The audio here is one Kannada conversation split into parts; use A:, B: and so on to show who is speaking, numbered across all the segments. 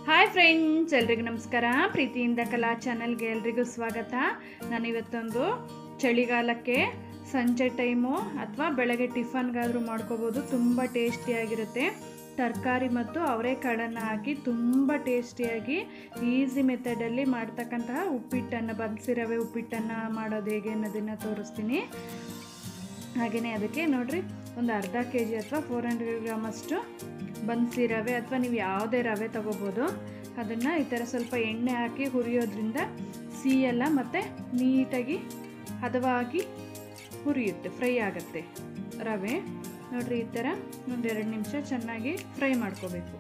A: ಹಾಯ್ ಫ್ರೆಂಡ್ಸ್ ಎಲ್ರಿಗೂ ನಮಸ್ಕಾರ ಪ್ರೀತಿಯಿಂದ ಕಲಾ ಚಾನಲ್ಗೆ ಎಲ್ರಿಗೂ ಸ್ವಾಗತ ನಾನಿವತ್ತೊಂದು ಚಳಿಗಾಲಕ್ಕೆ ಸಂಜೆ ಟೈಮು ಅಥವಾ ಬೆಳಗ್ಗೆ ಟಿಫನ್ಗಾದರೂ ಮಾಡ್ಕೋಬೋದು ತುಂಬ ಟೇಸ್ಟಿಯಾಗಿರುತ್ತೆ ತರಕಾರಿ ಮತ್ತು ಅವರೆಕಾಳನ್ನು ಹಾಕಿ ತುಂಬ ಟೇಸ್ಟಿಯಾಗಿ ಈಸಿ ಮೆಥಡಲ್ಲಿ ಮಾಡ್ತಕ್ಕಂತಹ ಉಪ್ಪಿಟ್ಟನ್ನು ಬನ್ಸಿರವೆ ಉಪ್ಪಿಟ್ಟನ್ನು ಮಾಡೋದು ಹೇಗೆ ಅನ್ನೋದನ್ನು ತೋರಿಸ್ತೀನಿ ಹಾಗೆಯೇ ಅದಕ್ಕೆ ನೋಡಿರಿ ಒಂದು ಅರ್ಧ ಕೆ ಜಿ ಅಥವಾ ಫೋರ್ ಹಂಡ್ರೆಡ್ ಗ್ರಾಮಷ್ಟು ಬನ್ಸಿ ರವೆ ಅಥವಾ ನೀವು ಯಾವುದೇ ರವೆ ತಗೋಬೋದು ಅದನ್ನು ಈ ಥರ ಸ್ವಲ್ಪ ಎಣ್ಣೆ ಹಾಕಿ ಹುರಿಯೋದ್ರಿಂದ ಸಿಹಿಯೆಲ್ಲ ಮತ್ತು ನೀಟಾಗಿ ಹದವಾಗಿ ಹುರಿಯುತ್ತೆ ಫ್ರೈ ಆಗುತ್ತೆ ರವೆ ನೋಡಿರಿ ಈ ಥರ ಒಂದೆರಡು ನಿಮಿಷ ಚೆನ್ನಾಗಿ ಫ್ರೈ ಮಾಡ್ಕೋಬೇಕು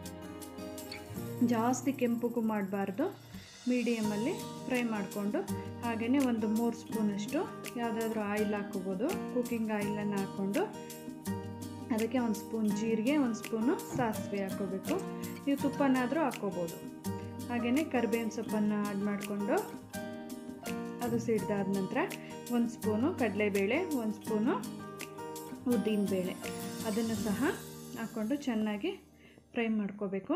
A: ಜಾಸ್ತಿ ಕೆಂಪುಗೂ ಮಾಡಬಾರ್ದು ಮೀಡಿಯಮಲ್ಲಿ ಫ್ರೈ ಮಾಡಿಕೊಂಡು ಹಾಗೆಯೇ ಒಂದು ಮೂರು ಸ್ಪೂನಷ್ಟು ಯಾವುದಾದ್ರೂ ಆಯಿಲ್ ಹಾಕ್ಕೋಬೋದು ಕುಕ್ಕಿಂಗ್ ಆಯಿಲನ್ನು ಹಾಕ್ಕೊಂಡು ಅದಕ್ಕೆ ಒಂದು ಸ್ಪೂನ್ ಜೀರಿಗೆ ಒಂದು ಸ್ಪೂನು ಸಾಸಿವೆ ಹಾಕ್ಕೋಬೇಕು ನೀವು ತುಪ್ಪನಾದರೂ ಹಾಕ್ಕೋಬೋದು ಹಾಗೆಯೇ ಕರಿಬೇವಿನ ಸೊಪ್ಪನ್ನು ಆಡ್ ಮಾಡಿಕೊಂಡು ಅದು ಸಿಡ್ದಾದ ನಂತರ ಒಂದು ಸ್ಪೂನು ಕಡಲೆಬೇಳೆ ಒಂದು ಸ್ಪೂನು ಉದ್ದಿನಬೇಳೆ ಅದನ್ನು ಸಹ ಹಾಕ್ಕೊಂಡು ಚೆನ್ನಾಗಿ ಫ್ರೈ ಮಾಡ್ಕೋಬೇಕು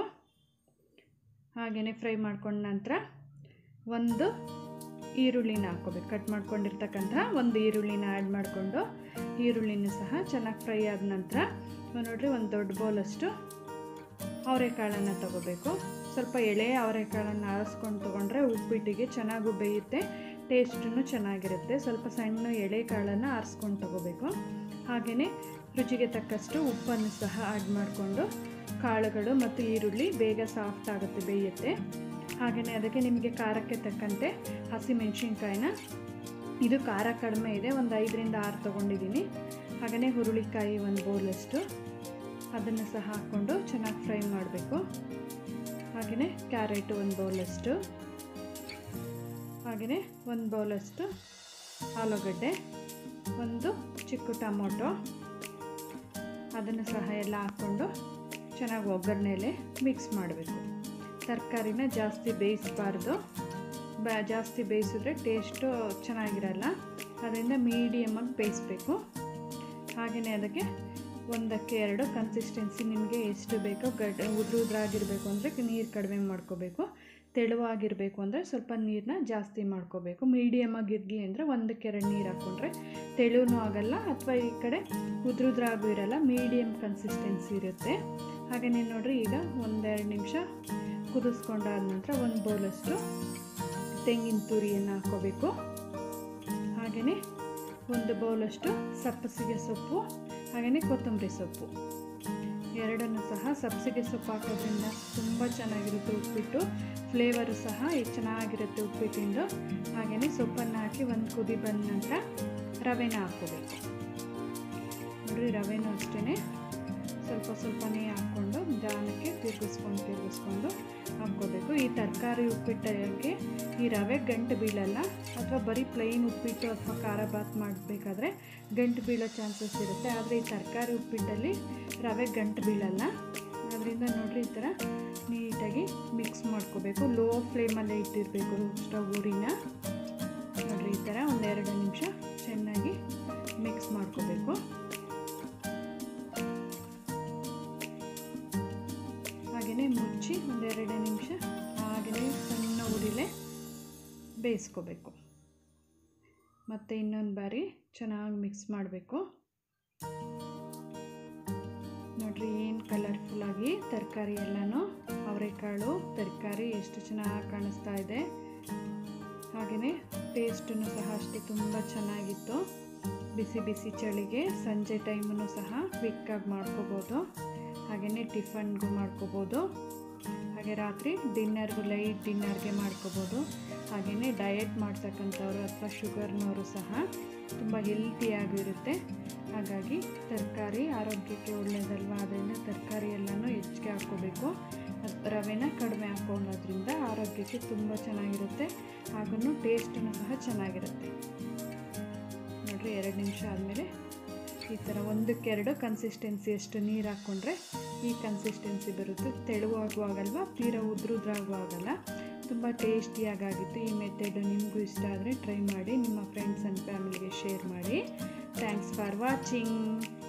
A: ಹಾಗೆಯೇ ಫ್ರೈ ಮಾಡ್ಕೊಂಡ ನಂತರ ಒಂದು ಈರುಳ್ಳಿನ ಹಾಕ್ಕೋಬೇಕು ಕಟ್ ಮಾಡ್ಕೊಂಡಿರ್ತಕ್ಕಂಥ ಒಂದು ಈರುಳ್ಳಿನ ಆ್ಯಡ್ ಮಾಡಿಕೊಂಡು ಈರುಳ್ಳಿನ ಸಹ ಚೆನ್ನಾಗಿ ಫ್ರೈ ಆದ ನಂತರ ನೋಡಿರಿ ಒಂದು ದೊಡ್ಡ ಬೌಲಷ್ಟು ಅವರೆಕಾಳನ್ನು ತಗೋಬೇಕು ಸ್ವಲ್ಪ ಎಳೆ ಅವರೆಕಾಳನ್ನು ಆರಿಸ್ಕೊಂಡು ತೊಗೊಂಡ್ರೆ ಉಪ್ಪಿಟ್ಟಿಗೆ ಚೆನ್ನಾಗೂ ಬೇಯುತ್ತೆ ಟೇಸ್ಟೂ ಚೆನ್ನಾಗಿರುತ್ತೆ ಸ್ವಲ್ಪ ಸಣ್ಣ ಎಳೆ ಕಾಳನ್ನು ಆರಿಸ್ಕೊಂಡು ತಗೋಬೇಕು ಹಾಗೆಯೇ ರುಚಿಗೆ ತಕ್ಕಷ್ಟು ಉಪ್ಪನ್ನು ಸಹ ಆ್ಯಡ್ ಮಾಡಿಕೊಂಡು ಕಾಳುಗಳು ಮತ್ತು ಈರುಳ್ಳಿ ಬೇಗ ಸಾಫ್ಟ್ ಆಗುತ್ತೆ ಬೇಯುತ್ತೆ ಹಾಗೆಯೇ ಅದಕ್ಕೆ ನಿಮಗೆ ಖಾರಕ್ಕೆ ತಕ್ಕಂತೆ ಹಸಿಮೆಣಸಿನ್ಕಾಯಿನ ಇದು ಖಾರ ಕಡಿಮೆ ಇದೆ ಒಂದು ಐದರಿಂದ ಆರು ತೊಗೊಂಡಿದ್ದೀನಿ ಹಾಗೆಯೇ ಹುರುಳಿಕಾಯಿ ಒಂದು ಬೌಲಷ್ಟು ಅದನ್ನು ಸಹ ಹಾಕ್ಕೊಂಡು ಚೆನ್ನಾಗಿ ಫ್ರೈ ಮಾಡಬೇಕು ಹಾಗೆಯೇ ಕ್ಯಾರೆಟು ಒಂದು ಬೌಲಷ್ಟು ಹಾಗೆಯೇ ಒಂದು ಬೌಲಷ್ಟು ಆಲೂಗಡ್ಡೆ ಒಂದು ಚಿಕ್ಕ ಟೊಮೊಟೊ ಅದನ್ನು ಸಹ ಎಲ್ಲ ಹಾಕ್ಕೊಂಡು ಚೆನ್ನಾಗಿ ಒಗ್ಗರಣೆಲೆ ಮಿಕ್ಸ್ ಮಾಡಬೇಕು ತರಕಾರಿನ ಜಾಸ್ತಿ ಬೇಯಿಸಬಾರ್ದು ಬ ಜಾಸ್ತಿ ಬೇಯಿಸಿದ್ರೆ ಟೇಸ್ಟು ಚೆನ್ನಾಗಿರಲ್ಲ ಅದರಿಂದ ಮೀಡಿಯಮಾಗಿ ಬೇಯಿಸ್ಬೇಕು ಹಾಗೆಯೇ ಅದಕ್ಕೆ ಒಂದಕ್ಕೆ ಎರಡು ಕನ್ಸಿಸ್ಟೆನ್ಸಿ ನಿಮಗೆ ಎಷ್ಟು ಬೇಕೋ ಗಡ್ ಉದ್ರ ಉದ್ರಾಗಿರಬೇಕು ಅಂದರೆ ನೀರು ಕಡಿಮೆ ಮಾಡ್ಕೋಬೇಕು ತೆಳುವಾಗಿರಬೇಕು ಅಂದರೆ ಸ್ವಲ್ಪ ನೀರನ್ನ ಜಾಸ್ತಿ ಮಾಡ್ಕೋಬೇಕು ಮೀಡಿಯಮಾಗಿ ಇರಲಿ ಅಂದರೆ ಒಂದಕ್ಕೆ ಎರಡು ನೀರು ಹಾಕ್ಕೊಂಡ್ರೆ ತೆಳುವೂ ಆಗಲ್ಲ ಅಥವಾ ಈ ಕಡೆ ಉದ್ರುದ್ರಾಗೂ ಇರಲ್ಲ ಮೀಡಿಯಮ್ ಕನ್ಸಿಸ್ಟೆನ್ಸಿ ಇರುತ್ತೆ ಹಾಗೆಯೇ ನೋಡಿರಿ ಈಗ ಒಂದೆರಡು ನಿಮಿಷ ಕುದಿಸ್ಕೊಂಡಾದ ನಂತರ ಒಂದು ಬೌಲಷ್ಟು ತೆಂಗಿನ ತುರಿಯನ್ನು ಹಾಕ್ಕೋಬೇಕು ಹಾಗೆಯೇ ಒಂದು ಬೌಲಷ್ಟು ಸಬ್ಬಸಿಗೆ ಸೊಪ್ಪು ಹಾಗೆಯೇ ಕೊತ್ತಂಬರಿ ಸೊಪ್ಪು ಎರಡನ್ನು ಸಹ ಸಬ್ಸಿಗೆ ಸೊಪ್ಪು ಹಾಕೋದ್ರಿಂದ ತುಂಬ ಚೆನ್ನಾಗಿರುತ್ತೆ ಉಪ್ಪಿಟ್ಟು ಫ್ಲೇವರು ಸಹ ಚೆನ್ನಾಗಿರುತ್ತೆ ಉಪ್ಪಿಟ್ಟಿಂದು ಹಾಗೆಯೇ ಸೊಪ್ಪನ್ನು ಹಾಕಿ ಒಂದು ಕುದಿ ಬಂದ ನಂತರ ರವೆನ ಹಾಕ್ಕೋಬೇಕು ನೋಡಿರಿ ರವೆನೂ ಅಷ್ಟೇ ಸ್ವಲ್ಪ ಸ್ವಲ್ಪನೇ ಹಾಕ್ಕೊಂಡು ನಿಧಾನಕ್ಕೆ ತಿರುಗಿಸ್ಕೊಂಡು ತಿರುಗಿಸ್ಕೊಂಡು ಹಾಕ್ಕೋಬೇಕು ಈ ತರಕಾರಿ ಉಪ್ಪಿಟ್ಟಿಗೆ ಈ ರವೆ ಗಂಟು ಬೀಳಲ್ಲ ಅಥವಾ ಬರೀ ಪ್ಲೈನ್ ಉಪ್ಪಿಟ್ಟು ಅಥವಾ ಖಾರ ಬಾತ್ ಮಾಡಬೇಕಾದ್ರೆ ಗಂಟು ಬೀಳೋ ಚಾನ್ಸಸ್ ಇರುತ್ತೆ ಆದರೆ ಈ ತರಕಾರಿ ಉಪ್ಪಿಟ್ಟಲ್ಲಿ ರವೆ ಗಂಟು ಬೀಳಲ್ಲ ಅದರಿಂದ ನೋಡಿರಿ ಈ ಥರ ನೀಟಾಗಿ ಮಿಕ್ಸ್ ಮಾಡ್ಕೋಬೇಕು ಲೋ ಫ್ಲೇಮಲ್ಲೇ ಇಟ್ಟಿರಬೇಕು ಸ್ಟವ್ ಉರಿನ ನೋಡಿರಿ ಈ ಥರ ಒಂದೆರಡು ನಿಮಿಷ ಚೆನ್ನಾಗಿ ಮಿಕ್ಸ್ ಮಾಡ್ಕೋಬೇಕು ಹಾಗೆಯೇ ಮುಚ್ಚಿ ಒಂದೆರಡು ನಿಮಿಷ ಹಾಗೆಯೇ ಸಣ್ಣ ಉರಿಲೆ ಬೇಯಿಸ್ಕೋಬೇಕು ಮತ್ತು ಇನ್ನೊಂದು ಬಾರಿ ಚೆನ್ನಾಗಿ ಮಿಕ್ಸ್ ಮಾಡಬೇಕು ನೋಡ್ರಿ ಏನು ಕಲರ್ಫುಲ್ಲಾಗಿ ತರಕಾರಿ ಎಲ್ಲನೂ ಅವರೆಕಾಳು ತರಕಾರಿ ಎಷ್ಟು ಚೆನ್ನಾಗಿ ಕಾಣಿಸ್ತಾ ಇದೆ ಹಾಗೆಯೇ ಟೇಸ್ಟನ್ನು ಸಹ ಅಷ್ಟೇ ತುಂಬ ಚೆನ್ನಾಗಿತ್ತು ಬಿಸಿ ಬಿಸಿ ಚಳಿಗೆ ಸಂಜೆ ಟೈಮನ್ನು ಸಹ ಕ್ವಿಕ್ಕಾಗಿ ಮಾಡ್ಕೋಬೋದು ಹಾಗೆಯೇ ಟಿಫನ್ಗೂ ಮಾಡ್ಕೋಬೋದು ಹಾಗೆ ರಾತ್ರಿ ಡಿನ್ನರ್ಗೂ ಲೈಟ್ ಡಿನ್ನರ್ಗೆ ಮಾಡ್ಕೋಬೋದು ಹಾಗೆಯೇ ಡಯಟ್ ಮಾಡ್ತಕ್ಕಂಥವ್ರು ಅಥವಾ ಶುಗರ್ನವರು ಸಹ ತುಂಬ ಹೆಲ್ತಿಯಾಗಿರುತ್ತೆ ಹಾಗಾಗಿ ತರಕಾರಿ ಆರೋಗ್ಯಕ್ಕೆ ಒಳ್ಳೆಯದಲ್ವ ಅದರಿಂದ ತರಕಾರಿ ಎಲ್ಲನೂ ಹೆಚ್ಚಿಗೆ ಹಾಕ್ಕೋಬೇಕು ರವೆನ ಕಡಿಮೆ ಹಾಕೊಳ್ಳೋದ್ರಿಂದ ಆರೋಗ್ಯಕ್ಕೆ ತುಂಬ ಚೆನ್ನಾಗಿರುತ್ತೆ ಹಾಗೂ ಟೇಸ್ಟನ್ನು ಸಹ ಚೆನ್ನಾಗಿರುತ್ತೆ ನೋಡಿರಿ ಎರಡು ನಿಮಿಷ ಆದಮೇಲೆ ಈ ಥರ ಒಂದಕ್ಕೆರಡು ಕನ್ಸಿಸ್ಟೆನ್ಸಿ ಅಷ್ಟು ನೀರು ಹಾಕ್ಕೊಂಡ್ರೆ ಈ ಕನ್ಸಿಸ್ಟೆನ್ಸಿ ಬರುತ್ತೆ ತೆಳುವಾಗೂ ಆಗಲ್ವ ತೀರಾ ಉದ್ರುದ್ರಾಗೂ ಆಗಲ್ಲ ತುಂಬ ಟೇಸ್ಟಿಯಾಗಿತ್ತು ಈ ಮೆಥಡು ನಿಮಗೂ ಇಷ್ಟ ಆದರೆ ಟ್ರೈ ಮಾಡಿ ನಿಮ್ಮ ಫ್ರೆಂಡ್ಸ್ ಆ್ಯಂಡ್ ಫ್ಯಾಮಿಲಿಗೆ ಶೇರ್ ಮಾಡಿ ಥ್ಯಾಂಕ್ಸ್ ಫಾರ್ ವಾಚಿಂಗ್